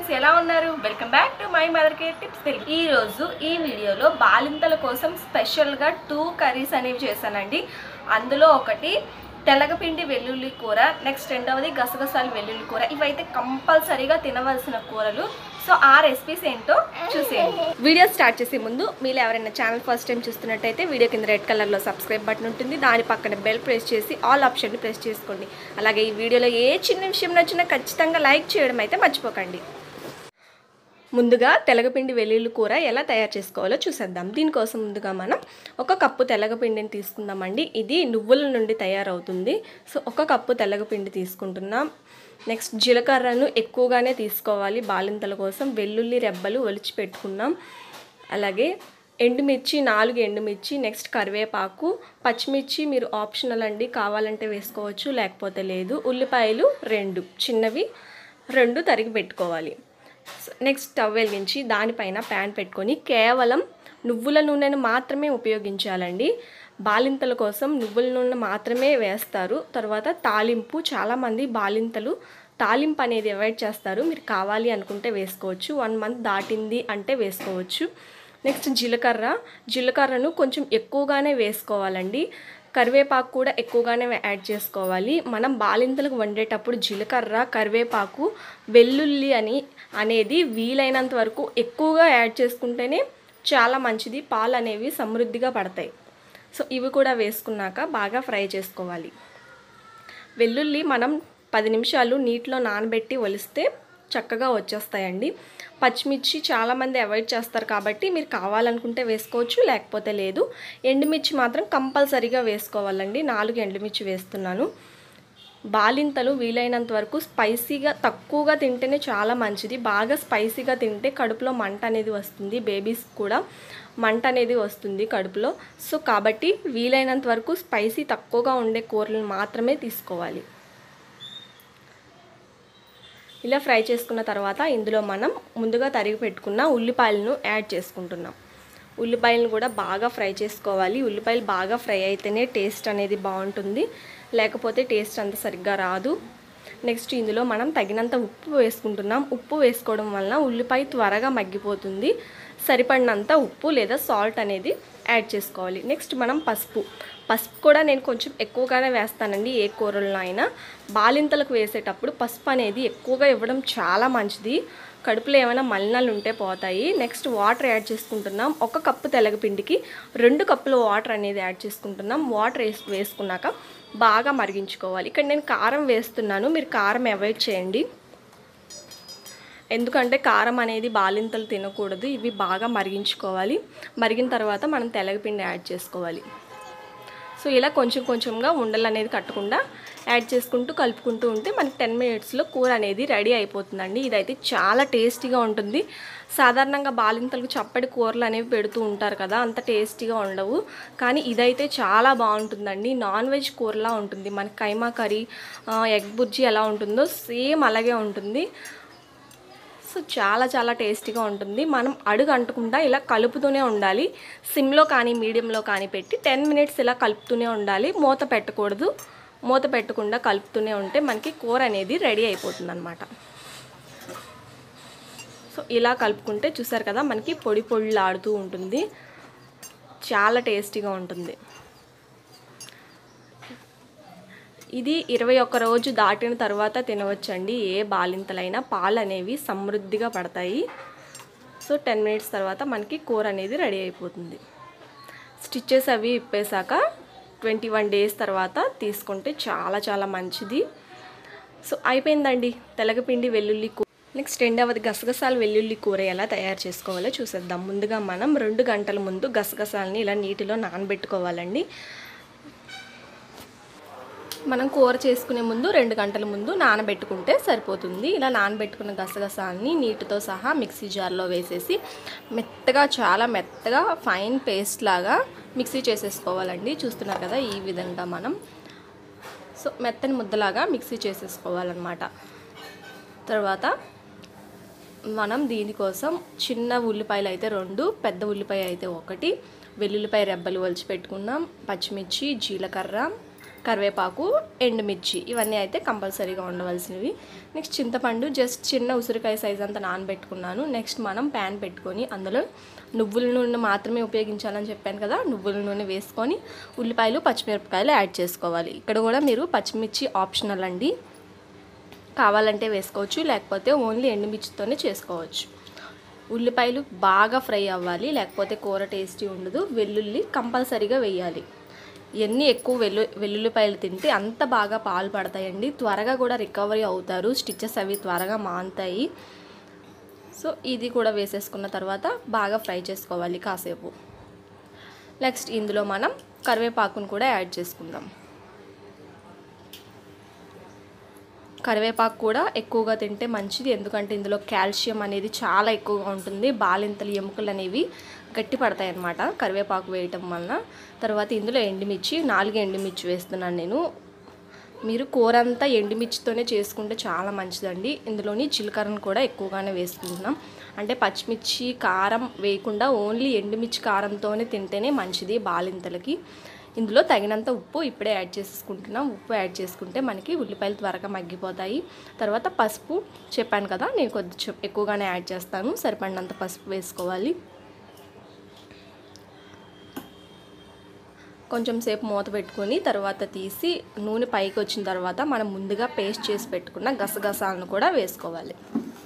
friends ఎలా ఉన్నారు welcome back to my mother care tips Telugu ఈ రోజు ఈ వీడియోలో బాలింతల కోసం స్పెషల్గా టూ కర్రీస్ అనేవి చేశానండి అందులో ఒకటి తెలగపిండి వెల్లుల్లి కూర నెక్స్ట్ రెండవది గసగసాలు వెల్లుల్లి కూర ఇవైతే కంపల్సరీగా తినవలసిన కూరలు సో ఆ రెసిపీస్ ఏంటో చూసేయండి వీడియో స్టార్ట్ చేసే ముందు మీరు ఎవరైనా ఛానల్ ఫస్ట్ టైం చూస్తున్నట్టయితే వీడియో కింద రెడ్ కలర్లో సబ్స్క్రైబ్ బటన్ ఉంటుంది దాని పక్కన బెల్ ప్రెస్ చేసి ఆల్ ఆప్షన్ని ప్రెస్ చేసుకోండి అలాగే ఈ వీడియోలో ఏ చిన్న విషయం నచ్చినా ఖచ్చితంగా లైక్ చేయడం అయితే మర్చిపోకండి ముందుగా తెలగపిండి వెల్లుల్లి కూర ఎలా తయారు చేసుకోవాలో చూసేద్దాం దీనికోసం ముందుగా మనం ఒక కప్పు తెలగపిండిని తీసుకుందామండి ఇది నువ్వుల నుండి తయారవుతుంది సో ఒక కప్పు తెలగపిండి తీసుకుంటున్నాం నెక్స్ట్ జీలకర్రను ఎక్కువగానే తీసుకోవాలి బాలింతల కోసం వెల్లుల్లి రెబ్బలు ఒలిచి పెట్టుకున్నాం అలాగే ఎండుమిర్చి నాలుగు ఎండుమిర్చి నెక్స్ట్ కరివేపాకు పచ్చిమిర్చి మీరు ఆప్షనల్ అండి కావాలంటే వేసుకోవచ్చు లేకపోతే లేదు ఉల్లిపాయలు రెండు చిన్నవి రెండు తరిగి పెట్టుకోవాలి నెక్స్ట్ స్టవ్ వెలిగించి దానిపైన ప్యాన్ పెట్టుకొని కేవలం నువ్వుల నూనెను మాత్రమే ఉపయోగించాలండి బాలింతల కోసం నువ్వుల నూనె మాత్రమే వేస్తారు తర్వాత తాలింపు చాలామంది బాలింతలు తాలింపు అనేది అవాయిడ్ చేస్తారు మీరు కావాలి అనుకుంటే వేసుకోవచ్చు వన్ మంత్ దాటింది అంటే వేసుకోవచ్చు నెక్స్ట్ జీలకర్ర జీలకర్రను కొంచెం ఎక్కువగానే వేసుకోవాలండి కరివేపాకు కూడా ఎక్కువగానే యాడ్ చేసుకోవాలి మనం బాలింతలకు వండేటప్పుడు జీలకర్ర కరివేపాకు వెల్లుల్లి అని అనేది వీలైనంత వరకు ఎక్కువగా యాడ్ చేసుకుంటేనే చాలా మంచిది పాలు అనేవి సమృద్ధిగా పడతాయి సో ఇవి కూడా వేసుకున్నాక బాగా ఫ్రై చేసుకోవాలి వెల్లుల్లి మనం పది నిమిషాలు నీటిలో నానబెట్టి ఒలిస్తే చక్కగా వచ్చేస్తాయండి పచ్చిమిర్చి చాలామంది అవాయిడ్ చేస్తారు కాబట్టి మీరు కావాలనుకుంటే వేసుకోవచ్చు లేకపోతే లేదు ఎండుమిర్చి మాత్రం కంపల్సరీగా వేసుకోవాలండి నాలుగు ఎండుమిర్చి వేస్తున్నాను బాలింతలు వీలైనంత వరకు స్పైసీగా తక్కువగా తింటేనే చాలా మంచిది బాగా స్పైసీగా తింటే కడుపులో మంట అనేది వస్తుంది బేబీస్ కూడా మంట అనేది వస్తుంది కడుపులో సో కాబట్టి వీలైనంత వరకు స్పైసీ తక్కువగా ఉండే కూరలను మాత్రమే తీసుకోవాలి ఇలా ఫ్రై చేసుకున్న తర్వాత ఇందులో మనం ముందుగా తరిగి పెట్టుకున్న ఉల్లిపాయలను యాడ్ చేసుకుంటున్నాం ఉల్లిపాయలను కూడా బాగా ఫ్రై చేసుకోవాలి ఉల్లిపాయలు బాగా ఫ్రై అయితేనే టేస్ట్ అనేది బాగుంటుంది లేకపోతే టేస్ట్ అంత సరిగ్గా రాదు నెక్స్ట్ ఇందులో మనం తగినంత ఉప్పు వేసుకుంటున్నాం ఉప్పు వేసుకోవడం వలన ఉల్లిపాయ త్వరగా మగ్గిపోతుంది సరిపడినంత ఉప్పు లేదా సాల్ట్ అనేది యాడ్ చేసుకోవాలి నెక్స్ట్ మనం పసుపు పసుపు కూడా నేను కొంచెం ఎక్కువగానే వేస్తానండి ఏ కూరల్లో అయినా బాలింతలకు వేసేటప్పుడు పసుపు అనేది ఎక్కువగా ఇవ్వడం చాలా మంచిది కడుపులో ఏమైనా మలినాలు ఉంటే పోతాయి నెక్స్ట్ వాటర్ యాడ్ చేసుకుంటున్నాం ఒక కప్పు తెలగపిండికి రెండు కప్పుల వాటర్ అనేది యాడ్ చేసుకుంటున్నాం వాటర్ వేసి వేసుకున్నాక బాగా మరిగించుకోవాలి ఇక్కడ నేను కారం వేస్తున్నాను మీరు కారం అవాయిడ్ చేయండి ఎందుకంటే కారం అనేది బాలింతలు తినకూడదు ఇవి బాగా మరిగించుకోవాలి మరిగిన తర్వాత మనం తెలగపిండి యాడ్ చేసుకోవాలి సో ఇలా కొంచెం కొంచెంగా ఉండలు అనేది కట్టకుండా యాడ్ చేసుకుంటూ కలుపుకుంటూ ఉంటే మనకి టెన్ మినిట్స్లో కూర అనేది రెడీ అయిపోతుందండి ఇదైతే చాలా టేస్టీగా ఉంటుంది సాధారణంగా బాలింతలకు చప్పటి కూరలు అనేవి పెడుతూ ఉంటారు కదా అంత టేస్టీగా ఉండవు కానీ ఇదైతే చాలా బాగుంటుందండి నాన్ వెజ్ కూరలా ఉంటుంది మనకి కైమా కర్రీ ఎగ్ బుర్జీ ఎలా ఉంటుందో సేమ్ అలాగే ఉంటుంది సో చాలా చాలా టేస్టీగా ఉంటుంది మనం అడుగు అంటకుండా ఇలా కలుపుతూనే ఉండాలి సిమ్లో కానీ మీడియంలో కానీ పెట్టి టెన్ మినిట్స్ ఇలా కలుపుతూనే ఉండాలి మూత పెట్టకూడదు మూత పెట్టకుండా కలుపుతూనే ఉంటే మనకి కూర అనేది రెడీ అయిపోతుంది అనమాట సో ఇలా కలుపుకుంటే చూసారు కదా మనకి పొడి పొడిలాడుతూ ఉంటుంది చాలా టేస్టీగా ఉంటుంది ఇది ఇరవై ఒక్క రోజు దాటిన తర్వాత తినవచ్చండి ఏ బాలింతలైనా పాలు అనేవి సమృద్ధిగా పడతాయి సో టెన్ మినిట్స్ తర్వాత మనకి కూర అనేది రెడీ అయిపోతుంది స్టిచ్చెస్ అవి ఇప్పేశాక ట్వంటీ వన్ డేస్ తర్వాత తీసుకుంటే చాలా చాలా మంచిది సో అయిపోయిందండి తెలగపిండి వెల్లుల్లి కూర నెక్స్ట్ రెండవది గసగసాలు వెల్లుల్లి కూర ఎలా తయారు చేసుకోవాలో చూసేద్దాం ముందుగా మనం రెండు గంటల ముందు గసగసాలని ఇలా నీటిలో నానబెట్టుకోవాలండి మనం కూర చేసుకునే ముందు రెండు గంటల ముందు నానబెట్టుకుంటే సరిపోతుంది ఇలా నానబెట్టుకున్న గసగసాలని నీటితో సహా మిక్సీ జార్లో వేసేసి మెత్తగా చాలా మెత్తగా ఫైన్ పేస్ట్ లాగా మిక్సీ చేసేసుకోవాలండి చూస్తున్నారు కదా ఈ విధంగా మనం సో మెత్తని ముద్దలాగా మిక్సీ చేసేసుకోవాలన్నమాట తర్వాత మనం దీనికోసం చిన్న ఉల్లిపాయలు అయితే రెండు పెద్ద ఉల్లిపాయ అయితే ఒకటి వెల్లుల్లిపాయ రెబ్బలు ఒలిచి పెట్టుకున్నాం పచ్చిమిర్చి జీలకర్ర కరివేపాకు ఎండుమిర్చి ఇవన్నీ అయితే కంపల్సరీగా ఉండవలసినవి నెక్స్ట్ చింతపండు జస్ట్ చిన్న ఉసిరికాయ సైజ్ అంతా నానబెట్టుకున్నాను నెక్స్ట్ మనం ప్యాన్ పెట్టుకొని అందులో నువ్వుల నూనె మాత్రమే ఉపయోగించాలని చెప్పాను కదా నువ్వుల నూనె వేసుకొని ఉల్లిపాయలు పచ్చిమిరపకాయలు యాడ్ చేసుకోవాలి ఇక్కడ కూడా మీరు పచ్చిమిర్చి ఆప్షనల్ అండి కావాలంటే వేసుకోవచ్చు లేకపోతే ఓన్లీ ఎండుమిర్చితోనే చేసుకోవచ్చు ఉల్లిపాయలు బాగా ఫ్రై అవ్వాలి లేకపోతే కూర టేస్టీ ఉండదు వెల్లుల్లి కంపల్సరీగా వేయాలి ఎన్ని ఎక్కువ వెల్లు వెల్లుల్లిపాయలు తింటే అంత బాగా పాలు పడతాయండి త్వరగా కూడా రికవరీ అవుతారు స్టిచెస్ అవి త్వరగా మానుతాయి సో ఇది కూడా వేసేసుకున్న తర్వాత బాగా ఫ్రై చేసుకోవాలి కాసేపు నెక్స్ట్ ఇందులో మనం కరివేపాకును కూడా యాడ్ చేసుకుందాం కరివేపాకు కూడా ఎక్కువగా తింటే మంచిది ఎందుకంటే ఇందులో కాల్షియం అనేది చాలా ఎక్కువగా ఉంటుంది బాలింతలు ఎముకలు అనేవి గట్టి పడతాయి అన్నమాట కరివేపాకు వేయటం వలన తర్వాత ఇందులో ఎండుమిర్చి నాలుగు ఎండుమిర్చి వేస్తున్నాను నేను మీరు కూర అంతా ఎండుమిర్చితోనే చేసుకుంటే చాలా మంచిదండి ఇందులోని జీలకర్రను కూడా ఎక్కువగానే వేసుకుంటున్నాం అంటే పచ్చిమిర్చి కారం వేయకుండా ఓన్లీ ఎండుమిర్చి కారంతోనే తింటేనే మంచిది బాలింతలకి ఇందులో తగినంత ఉప్పు ఇప్పుడే యాడ్ చేసుకుంటున్నాం ఉప్పు యాడ్ చేసుకుంటే మనకి ఉల్లిపాయలు త్వరగా మగ్గిపోతాయి తర్వాత పసుపు చెప్పాను కదా నేను కొద్ది ఎక్కువగానే యాడ్ చేస్తాను సరిపడినంత పసుపు వేసుకోవాలి కొంచెం సేపు మూత పెట్టుకొని తర్వాత తీసి నూనె పైకి వచ్చిన తర్వాత మనం ముందుగా పేస్ట్ చేసి పెట్టుకున్న గసగసాలను కూడా వేసుకోవాలి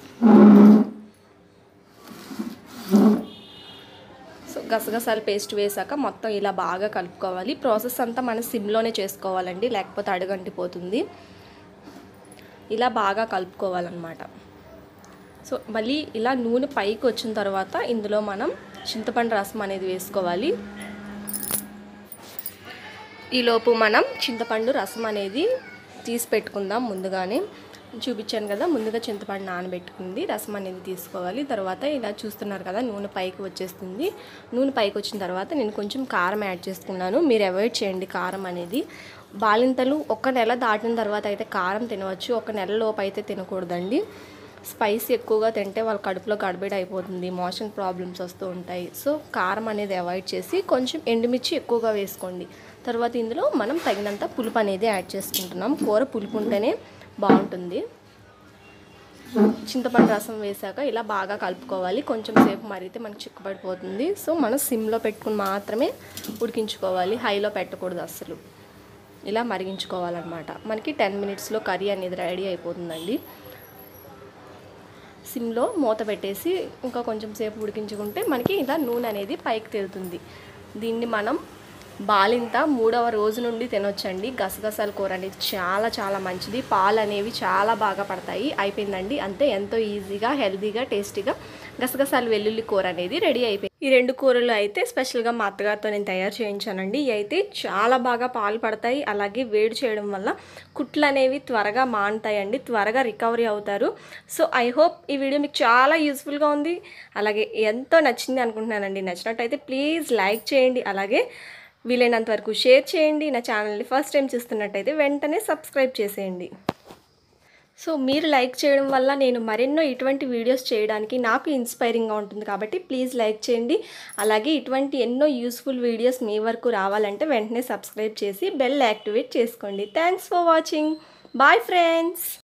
సో గసగసాలు పేస్ట్ వేసాక మొత్తం ఇలా బాగా కలుపుకోవాలి ప్రాసెస్ అంతా మనం సిమ్లోనే చేసుకోవాలండి లేకపోతే అడుగంటిపోతుంది ఇలా బాగా కలుపుకోవాలన్నమాట సో మళ్ళీ ఇలా నూనె పైకి వచ్చిన తర్వాత ఇందులో మనం చింతపండు రసం అనేది వేసుకోవాలి ఈలోపు మనం చింతపండు రసం అనేది తీసి పెట్టుకుందాం ముందుగానే చూపించాను కదా ముందుగా చింతపండు నానబెట్టుకుంది రసం అనేది తీసుకోవాలి తర్వాత ఇలా చూస్తున్నారు కదా నూనె పైకి వచ్చేస్తుంది నూనె పైకి వచ్చిన తర్వాత నేను కొంచెం కారం యాడ్ చేసుకున్నాను మీరు అవాయిడ్ చేయండి కారం అనేది బాలింతలు ఒక నెల దాటిన తర్వాత అయితే కారం తినవచ్చు ఒక నెల లోపు అయితే తినకూడదండి స్పైసీ ఎక్కువగా తింటే వాళ్ళ కడుపులో గడబిడ అయిపోతుంది మోషన్ ప్రాబ్లమ్స్ వస్తూ ఉంటాయి సో కారం అనేది అవాయిడ్ చేసి కొంచెం ఎండుమిర్చి ఎక్కువగా వేసుకోండి తర్వాత ఇందులో మనం తగినంత పులుపు అనేది యాడ్ చేసుకుంటున్నాం కూర పులుపు ఉంటేనే బాగుంటుంది చింతపండు రసం వేసాక ఇలా బాగా కలుపుకోవాలి కొంచెం సేపు మరిగితే మనకి చిక్కుపడిపోతుంది సో మనం సిమ్లో పెట్టుకుని మాత్రమే ఉడికించుకోవాలి హైలో పెట్టకూడదు అస్సలు ఇలా మరిగించుకోవాలన్నమాట మనకి టెన్ మినిట్స్లో కర్రీ అనేది రెడీ అయిపోతుందండి సిమ్లో మూత పెట్టేసి ఇంకా కొంచెం సేపు ఉడికించుకుంటే మనకి ఇలా నూనె అనేది పైకి తేలుతుంది దీన్ని మనం బాలింత మూడవ రోజు నుండి తినొచ్చండి గసగసాల కూర అనేది చాలా చాలా మంచిది పాలు అనేవి చాలా బాగా పడతాయి అయిపోయిందండి అంతే ఎంతో ఈజీగా హెల్తీగా టేస్టీగా గసగసాలు వెల్లుల్లి కూర అనేది రెడీ అయిపోయింది ఈ రెండు కూరలు అయితే స్పెషల్గా మా అత్తగారితో నేను తయారు చేయించానండి ఇవి అయితే చాలా బాగా పాలు పడతాయి అలాగే వేడి చేయడం వల్ల కుట్లు అనేవి త్వరగా మానుతాయండి త్వరగా రికవరీ అవుతారు సో ఐ హోప్ ఈ వీడియో మీకు చాలా యూస్ఫుల్గా ఉంది అలాగే ఎంతో నచ్చింది అనుకుంటున్నానండి నచ్చినట్టయితే ప్లీజ్ లైక్ చేయండి అలాగే వీలైనంత వరకు షేర్ చేయండి నా ఛానల్ని ఫస్ట్ టైం చూస్తున్నట్టయితే వెంటనే సబ్స్క్రైబ్ చేసేయండి సో మీరు లైక్ చేయడం వల్ల నేను మరెన్నో ఇటువంటి వీడియోస్ చేయడానికి నాకు ఇన్స్పైరింగ్గా ఉంటుంది కాబట్టి ప్లీజ్ లైక్ చేయండి అలాగే ఇటువంటి ఎన్నో యూస్ఫుల్ వీడియోస్ మీ వరకు రావాలంటే వెంటనే సబ్స్క్రైబ్ చేసి బెల్ యాక్టివేట్ చేసుకోండి thanks for watching bye friends